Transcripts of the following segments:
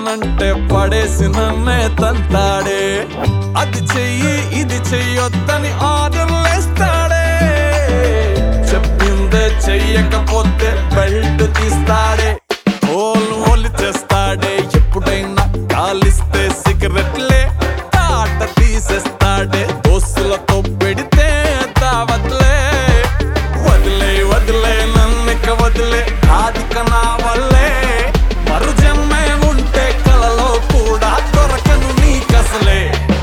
కొడతానంటే పడేసి నన్నే తంతాడే అది చెయ్యి ఇది చెయ్యొద్దని ఆర్డర్లేస్తాడే చెప్పిందే చెయ్యకపోతే బెల్ట్ తీస్తాడే ఓలు ఓలి చేస్తాడే ఎప్పుడైనా కాలిస్తే సిగరెట్లే తాట తీసేస్తాడే దోస్తులతో పెడితే దావత్లే వదిలే వదిలే నన్నిక వదిలే ఆదిక నా వల్లే మరు జన్మే ఉంటే కలలో కూడా దొరకను నీకసలే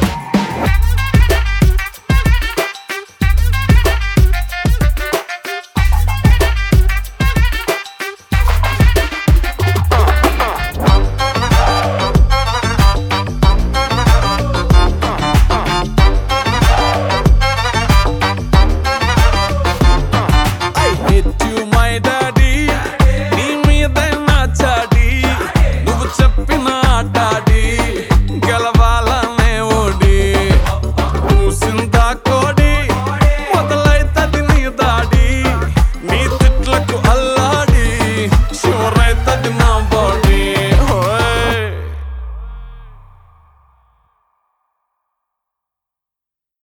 I hate you my daddy నీ మీద నా చాడి నువ్వు చెప్పిన ఆటాడి